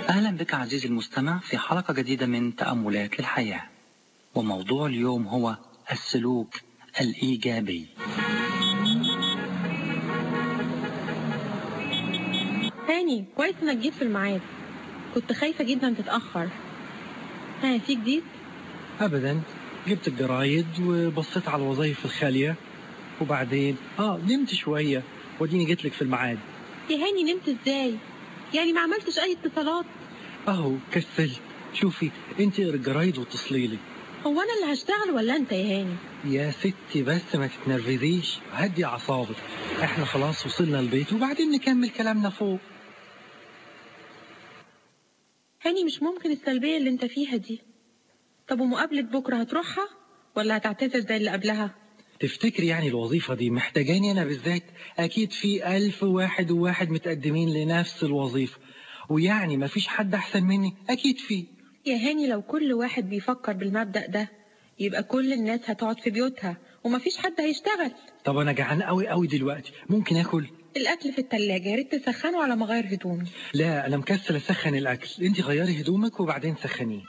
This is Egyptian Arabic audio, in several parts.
أهلا بك عزيزي المستمع في حلقة جديدة من تأملات للحياة وموضوع اليوم هو السلوك الإيجابي هاني كويس انك جيت في الميعاد كنت خايفة جدا تتأخر ها في جديد ابدا جبت الجرايد وبصيت على الوظائف الخاليه وبعدين اه نمت شويه وديني جيت لك في الميعاد يا هاني نمت ازاي يعني ما عملتش اي اتصالات اهو كسلت شوفي انت اقري الجرايد واتصلي لي هو انا اللي هشتغل ولا انت يا هاني يا ستي بس ما تتنرفزيش هدي اعصابك احنا خلاص وصلنا البيت وبعدين نكمل كلامنا فوق هاني مش ممكن السلبية اللي انت فيها دي طب ومقابلة بكرة هتروحها ولا هتعتذر زي اللي قبلها تفتكري يعني الوظيفة دي محتاجاني أنا بالذات أكيد في ألف واحد وواحد متقدمين لنفس الوظيفة ويعني ما فيش حد أحسن مني أكيد في يا هاني لو كل واحد بيفكر بالمبدأ ده يبقى كل الناس هتقعد في بيوتها ومفيش حد هيشتغل طب أنا جعان قوي قوي دلوقتي ممكن آكل الأكل في التلاجة يا ريت تسخنه على ما أغير هدومي لا أنا مكسل أسخن الأكل أنت غيري هدومك وبعدين سخنيه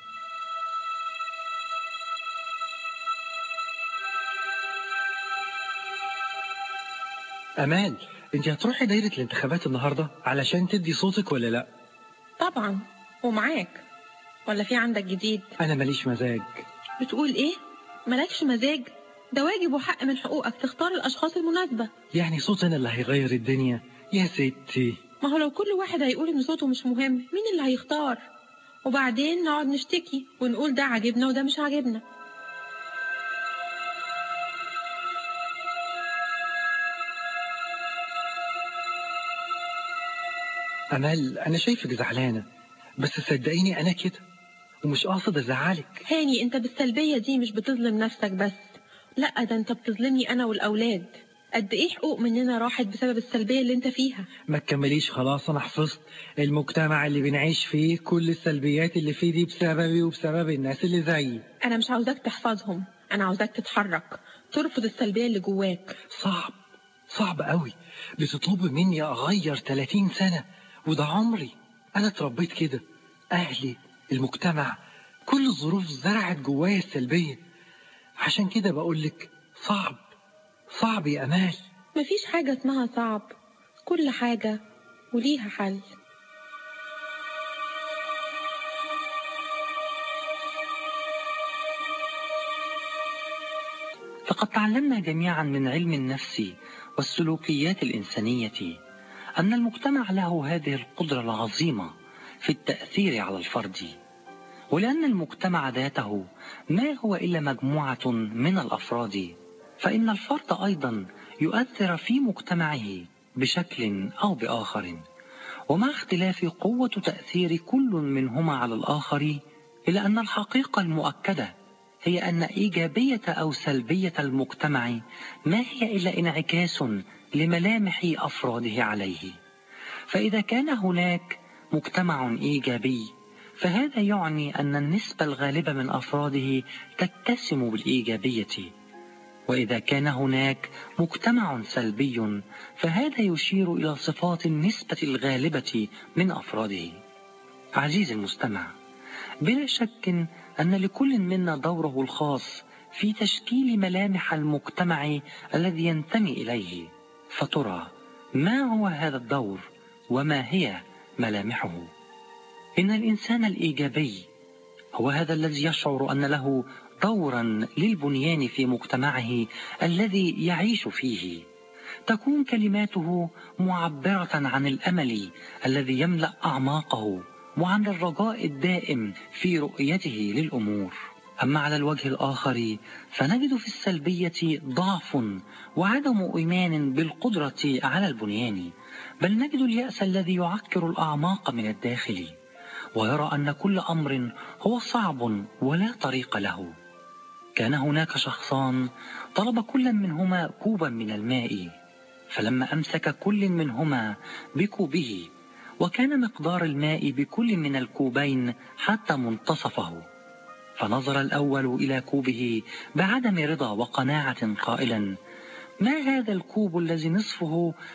أمال أنت هتروحي دايرة الانتخابات النهاردة علشان تدي صوتك ولا لأ؟ طبعا ومعاك ولا في عندك جديد أنا ماليش مزاج بتقول ايه مالكش مزاج ده واجب وحق من حقوقك تختار الأشخاص المناسبة يعني صوت أنا اللي هيغير الدنيا يا ستي ما هو لو كل واحد هيقول ان صوته مش مهم مين اللي هيختار وبعدين نقعد نشتكي ونقول ده عاجبنا وده مش عاجبنا أمال أنا شايفك زعلانة بس صدقيني أنا كده ومش قاصد أزعلك هاني انت بالسلبية دي مش بتظلم نفسك بس لا ده انت بتظلمني انا والاولاد قد ايه حقوق مننا راحت بسبب السلبية اللي انت فيها ما تكمليش خلاص أنا حفظت المجتمع اللي بنعيش فيه كل السلبيات اللي فيه دي بسببي وبسبب الناس اللي زيي انا مش عاوزاك تحفظهم انا عاوزاك تتحرك ترفض السلبية اللي جواك صعب صعب قوي بتطلبي مني أغير 30 سنة وده عمري أنا اتربيت كده أهلي المجتمع كل الظروف زرعت جوايا السلبية عشان كده بقولك صعب صعب يا أمال مفيش حاجة اسمها صعب كل حاجة وليها حل لقد تعلمنا جميعا من علم النفس والسلوكيات الإنسانية أن المجتمع له هذه القدرة العظيمة في التأثير على الفرد ولأن المجتمع ذاته ما هو إلا مجموعة من الأفراد فإن الفرد أيضا يؤثر في مجتمعه بشكل أو بآخر ومع اختلاف قوة تأثير كل منهما على الآخر إلا أن الحقيقة المؤكدة هي أن إيجابية أو سلبية المجتمع ما هي إلا انعكاس لملامح أفراده عليه فإذا كان هناك مجتمع إيجابي فهذا يعني أن النسبة الغالبة من أفراده تتسم بالإيجابية وإذا كان هناك مجتمع سلبي فهذا يشير إلى صفات النسبة الغالبة من أفراده عزيزي المستمع بلا شك أن لكل منا دوره الخاص في تشكيل ملامح المجتمع الذي ينتمي إليه فترى ما هو هذا الدور وما هي ملامحه إن الإنسان الإيجابي هو هذا الذي يشعر أن له دورا للبنيان في مجتمعه الذي يعيش فيه تكون كلماته معبرة عن الأمل الذي يملأ أعماقه وعن الرجاء الدائم في رؤيته للأمور أما على الوجه الآخر فنجد في السلبية ضعف وعدم إيمان بالقدرة على البنيان بل نجد اليأس الذي يعكر الأعماق من الداخل ويرى أن كل أمر هو صعب ولا طريق له كان هناك شخصان طلب كل منهما كوبا من الماء فلما أمسك كل منهما بكوبه وكان مقدار الماء بكل من الكوبين حتى منتصفه فنظر الأول إلى كوبه بعدم رضا وقناعة قائلا ما هذا الكوب الذي نصفه